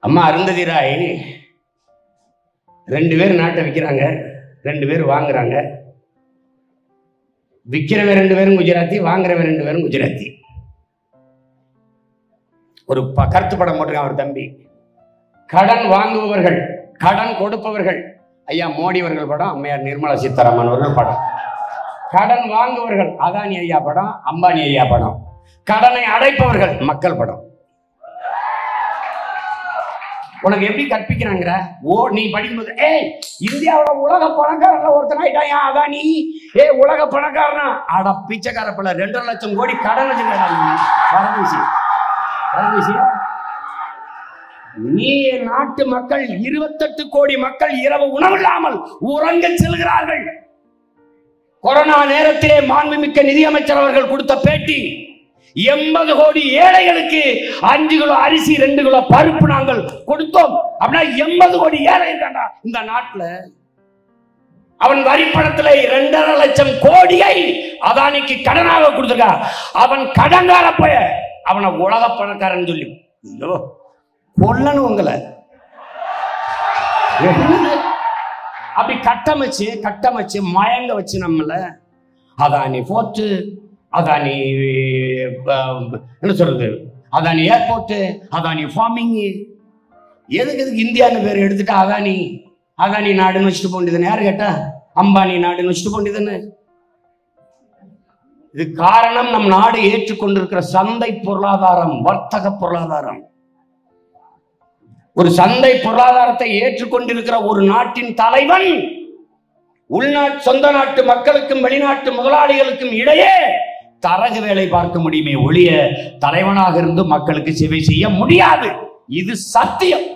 அம்மா அருந்ததி ராய் ரெண்டு பேர் நாட்டை விற்கிறாங்க ரெண்டு பேர் வாங்குறாங்க விற்கிறவன் ரெண்டு பேரும் குஜராத்தி வாங்குறவன் ரெண்டு பேரும் குஜராத்தி ஒரு ப- கருத்து படம் போட்டிருக்கான் அவர் தம்பி கடன் வாங்குபவர்கள் கடன் கொடுப்பவர்கள் ஐயா மோடி அவர்கள் படம் அம்மையார் நிர்மலா சீதாராமன் அவர்கள் படம் கடன் வாங்குபவர்கள் அதானி ஐயா படம் அம்பானி ஐயா படம் கடனை அடைப்பவர்கள் மக்கள் படம் உனக்கு எப்படி கற்பிக்கிறாங்கிற ஓ நீ படிக்கும்போது ஏய் இந்தியாவோட உலக பணக்காரன்ல ஒருத்தன் ஆயிட்டாயா அதானி ஏ உலக பணக்காரனா அட பிச்சைக்கார பிள்ளை ரெண்டரை லட்சம் கோடி கடன் வச்சுக்கடா நீ பரமேசி பரமேசியா நீ என் நாட்டு மக்கள் இருபத்தெட்டு கோடி மக்கள் இரவு உணவில்லாமல் உறங்க செல்கிறார்கள் கொரோனா நேரத்திலே மாண்புமிக்க நிதியமைச்சர் அவர்கள் கொடுத்த பேட்டி எண்பது கோடி ஏழைகளுக்கு அஞ்சு கிலோ அரிசி ரெண்டு கிலோ பருப்பு நாங்கள் கொடுத்தோம் அப்படின்னா எண்பது கோடி ஏழை இருக்காண்டா இந்த நாட்டுல அவன் வரிப்பணத்துல இரண்டரை லட்சம் கோடியை அதானிக்கு கடனாக கொடுத்துருக்கா அவன் கடன்கார போய அவனை உலக பணக்காரன் சொல்லி ஐயோ கொல்லணும் உங்களை என்னது? அப்படி கட்டமைச்சு கட்டமைச்சு மயங்க வச்சு நம்மள அதானி போர்ட்டு அதானி அஹ், என்ன சொல்றது அதானி ஏர்போர்ட்டு அதானி ஃபார்மிங் எதுக்கு எதுக்கு இந்தியான்னு பேர் எடுத்துட்டு அதானி அதானி நாடுன்னு வச்சுட்டு போண்டியதுன்னு யார் கேட்டா அம்பானி நாடுன்னு வச்சுட்டு போண்டியதுன்னு இது காரணம் நம் நாடு ஏற்றுக்கொண்டிருக்கிற சந்தை பொருளாதாரம் வர்த்தக பொருளாதாரம் ஒரு சந்தை பொருளாதாரத்தை ஏற்றுக்கொண்டிருக்கிற ஒரு நாட்டின் தலைவன் உள்நாட்டு சொந்த நாட்டு மக்களுக்கும் வெளிநாட்டு முதலாளிகளுக்கும் இடையே தரகு வேலை பார்க்க முடியுமே ஒழிய தலைவனாக இருந்து மக்களுக்கு சேவை செய்ய முடியாது இது சத்தியம்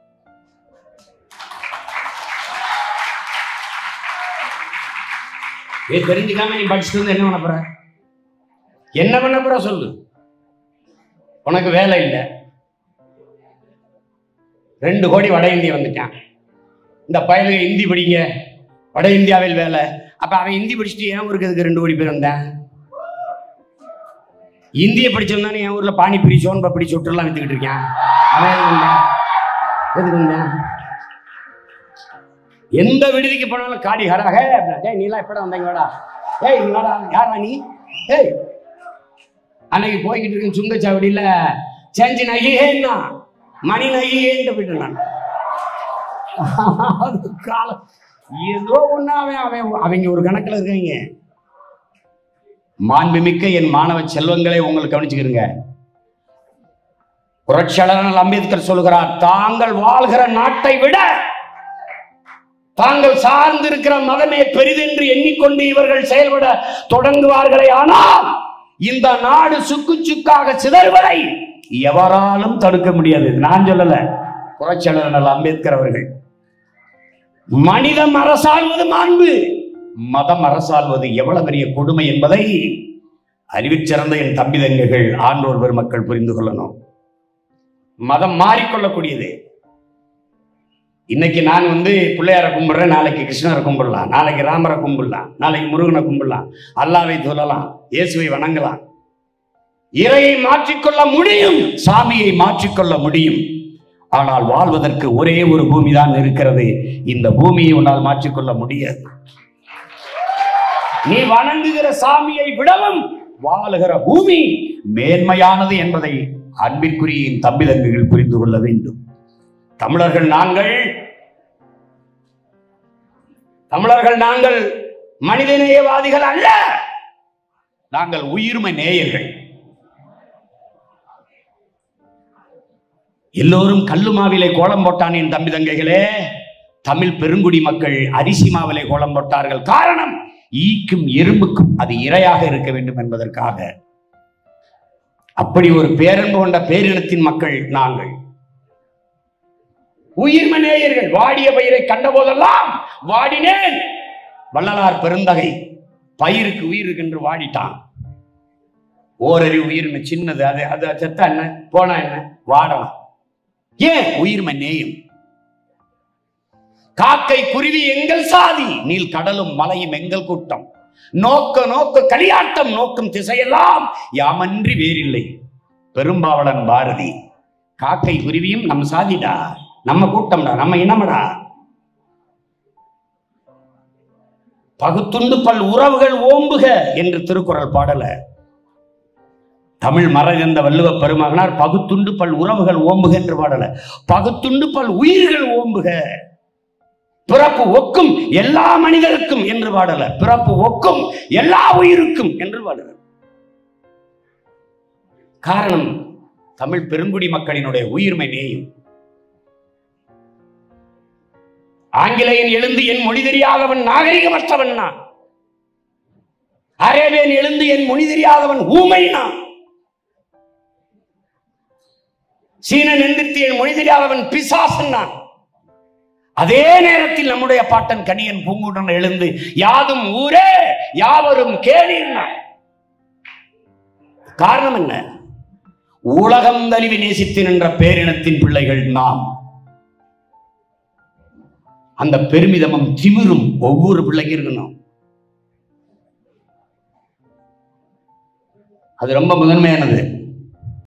ஏ தெரிஞ்சுக்காம நீ படிச்சுட்டு வந்து என்ன பண்ண போற என்ன பண்ண போற சொல்லு உனக்கு வேலை இல்லை ரெண்டு கோடி வட இந்திய வந்துட்டான் இந்த பயலுக ஹிந்தி படிங்க வட இந்தியாவில் வேலை அப்ப அவன் ஹிந்தி படிச்சுட்டு ஏன் ஊருக்கு எதுக்கு ரெண்டு கோடி பேர் வந்தான் இந்திய படிச்சிருந்தானே என் ஊர்ல பானிபூரி சோன் பப்படி சொட்டுலாம் வித்துக்கிட்டு இருக்கான் அவன் எதுக்கு வந்தான்? எதுக்கு வந்தான்? எந்த விடுதிக்கு போனாலும் காடி ஹராக அப்படின்னா, டேய் நீலாம் எப்படா வந்தீங்கடா ஏய் என்னடா யாரா நீ ஏய் அன்னைக்கு போய்கிட்டு இருக்கேன் சுங்கச்சாவடியில சேஞ்சி நகிஹேன்னா மணி நகிஹேன்ட்டு போயிட்டேன் நான் அது காலம் ஏதோ ஒண்ணு அவன் அவன் அவங்க ஒரு கணக்குல இருக்காங்க மாண்புமிக்க என் மாணவ செல்வங்களை உங்களுக்கு கவனிச்சுக்கிறீங்க புரட்சியாளர் அம்பேத்கர் சொல்கிறார் தாங்கள் வாழ்கிற நாட்டை விட தாங்கள் சார்ந்திருக்கிற மதமே பெரிதென்று எண்ணிக்கொண்டு இவர்கள் செயல்பட தொடங்குவார்களே ஆனால் இந்த நாடு சுக்கு சுக்காக சிதறுவதை எவராலும் தடுக்க முடியாது நான் சொல்லல புரட்சியாளர் அம்பேத்கர் அவர்கள் மனிதம் அரசாள்வது மாண்பு மதம் அரசாள்வது எவ்வளவு பெரிய கொடுமை என்பதை அறிவிற் சிறந்த என் தம்பி தங்கைகள் ஆண்டோர் பெருமக்கள் புரிந்து கொள்ளணும் மதம் மாறிக்கொள்ளக்கூடியது இன்னைக்கு நான் வந்து பிள்ளையாரை கும்பிடுறேன் நாளைக்கு கிருஷ்ணரை கும்பிடலாம் நாளைக்கு ராமரை கும்பிடலாம் நாளைக்கு முருகனை கும்பிடலாம் அல்லாவை சொல்லலாம் இயேசுவை வணங்கலாம் இறையை மாற்றிக்கொள்ள முடியும் சாமியை மாற்றிக்கொள்ள முடியும் ஆனால் வாழ்வதற்கு ஒரே ஒரு பூமி தான் இருக்கிறது இந்த பூமியை உன்னால் மாற்றிக்கொள்ள முடியாது நீ வணங்குகிற சாமியை விடவும் வாழுகிற பூமி மேன்மையானது என்பதை அன்பிற்குரிய என் தம்பி தங்கைகள் புரிந்து கொள்ள வேண்டும் தமிழர்கள் நாங்கள் தமிழர்கள் நாங்கள் மனிதநேயவாதிகள் அல்ல நாங்கள் உயிர்மை நேயர்கள் எல்லோரும் கல்லு மாவிலை கோலம் போட்டான் என் தம்பி தங்கைகளே தமிழ் பெருங்குடி மக்கள் அரிசி மாவிலை கோலம் போட்டார்கள் காரணம் ஈக்கும் எறும்புக்கும் அது இரையாக இருக்க வேண்டும் என்பதற்காக அப்படி ஒரு பேரன்பு கொண்ட பேரினத்தின் மக்கள் நாங்கள் உயிர்ம நேயர்கள் வாடிய பயிரை கண்ட போதெல்லாம் வாடினேன் வள்ளலார் பெருந்தகை பயிருக்கு உயிர் இருக்குன்று வாடிட்டான் ஓரறிவு உயிர்னு சின்னது அது அது செத்தா என்ன போனா என்ன வாடலாம் ஏன் உயிர்ம நேயம் காக்கை குருவி எங்கள் சாதி நீல் கடலும் மலையும் எங்கள் கூட்டம் நோக்க நோக்க களியாட்டம் நோக்கும் திசையெல்லாம் யாமன்றி வேறில்லை பெரும்பாவளன் பாரதி காக்கை குருவியும் நம்ம சாதிடா நம்ம கூட்டம்டா நம்ம இனமடா பகுத்துண்டு பல் உறவுகள் ஓம்புக என்று திருக்குறள் பாடல தமிழ் மறந்த வள்ளுவ பெருமகனார் பகுத்துண்டு பல் உறவுகள் ஓம்புக என்று பாடல பகுத்துண்டு பல் உயிர்கள் ஓம்புக பிறப்பு ஒக்கும் எல்லா மனிதருக்கும் என்று பாடல பிறப்பு ஒக்கும் எல்லா உயிருக்கும் என்று பாடல காரணம் தமிழ் பெருங்குடி மக்களினுடைய உயிர்மை நேயும் ஆங்கிலேயன் எழுந்து என் மொழி தெரியாதவன் நாகரிகமற்றவன் நான் அரேபியன் எழுந்து என் மொழி தெரியாதவன் ஊமை நான் சீனன் எந்திரித்து என் மொழி தெரியாதவன் பிசாசன் நான் அதே நேரத்தில் நம்முடைய பாட்டன் கணியன் பூங்குடன் எழுந்து யாதும் ஊரே யாவரும் கேளீர் நான் காரணம் என்ன உலகம் தழுவி நேசித்து நின்ற பேரினத்தின் பிள்ளைகள் நாம் அந்த பெருமிதமும் திமிரும் ஒவ்வொரு பிள்ளைக்கு இருக்கணும் அது ரொம்ப முதன்மையானது